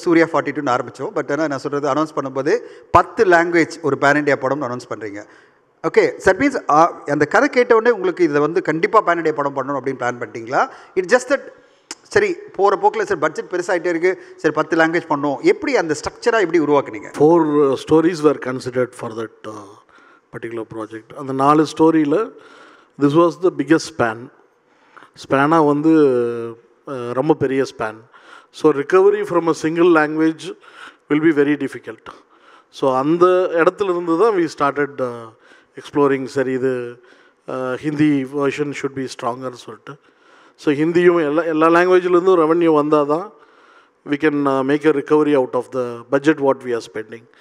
Surya forty டூன்னு ஆரம்பித்தோம் but ஆனால் நான் சொல்கிறது அனௌன்ஸ் பண்ணும்போது பத்து லாங்குவேஜ் ஒரு பேன் இண்டியா படம்னு அனௌன்ஸ் பண்ணுறீங்க ஓகே சார் மீன்ஸ் அந்த கதை கேட்ட உடனே உங்களுக்கு இதை வந்து கண்டிப்பாக பேன் இண்டியா படம் பண்ணணும் அப்படின்னு பிளான் பண்ணிட்டீங்களா இட் ஜஸ்ட் தட் சரி போகிற போக்கில் சார் பட்ஜெட் பெருசாகிட்டே இருக்குது சரி பத்து லாங்குவேஜ் பண்ணோம் எப்படி அந்த ஸ்ட்ரக்சராக எப்படி உருவாக்குனீங்க four stories were considered for that particular project அந்த நாலு ஸ்டோரியில் this was the biggest span ஸ்பேனாக வந்து uh, ரொம்ப பெரிய span so recovery from a single language will be very difficult so அந்த இடத்துல இருந்து தான் வி ஸ்டார்டட் எக்ஸ்ப்ளோரிங் சரி இது uh, Hindi version should be ஸ்ட்ராங்கர்னு சொல்லிட்டு ஸோ ஹிந்தியும் எல்லா எல்லா லாங்குவேஜ்லேருந்தும் ரெவன்யூ வந்தால் தான் we can uh, make a recovery out of the budget what we are spending